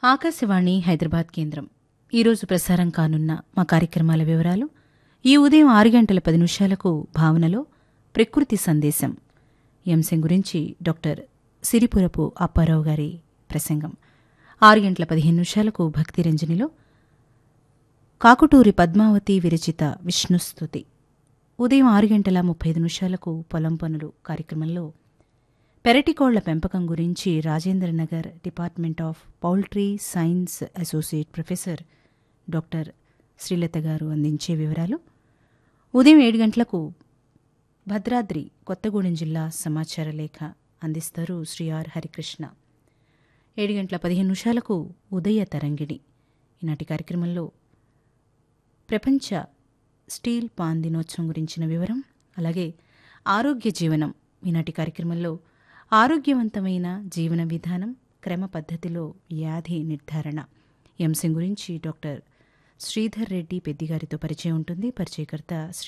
ఆకాశవాణి హైదరాబాద్ కేంద్రం ఈరోజు ప్రసారం కానున్న మా కార్యక్రమాల వివరాలు ఈ ఉదయం ఆరు గంటల పది నిమిషాలకు భావనలో ప్రకృతి సందేశం ఈ అంశం గురించి డాక్టర్ సిరిపురపు అప్పారావు గారి ప్రసంగం ఆరు గంటల పదిహేను నిమిషాలకు భక్తి రంజనిలో కాకుటూరి పద్మావతి విరచిత విష్ణుస్తుతి ఉదయం ఆరు గంటల ముప్పై ఐదు నిమిషాలకు పొలం పనులు కార్యక్రమంలో పెరటికోళ్ల పెంపకం గురించి Rajendranagar department of poultry science associate professor doctor Srilatha garu అందించే వివరాలు ఉదయం ఏడు గంటలకు భద్రాద్రి కొత్తగూడెం జిల్లా సమాచార లేఖ అందిస్తారు శ్రీ ఆర్ హరికృష్ణ ఏడు గంటల పదిహేను నిమిషాలకు ఉదయ తరంగిణి ఈనాటి కార్యక్రమంలో ప్రపంచ స్టీల్ పాన్ దినోత్సవం గురించిన వివరం అలాగే ఆరోగ్య జీవనం ఈనాటి కార్యక్రమంలో ఆరోగ్యవంతమైన జీవన విధానం క్రమ పద్ధతిలో వ్యాధి నిర్ధారణ ఈ అంశం గురించి డాక్టర్ శ్రీధర్ రెడ్డి పెద్దిగారితో పరిచయం ఉంటుంది పరిచయకర్త శ్రీ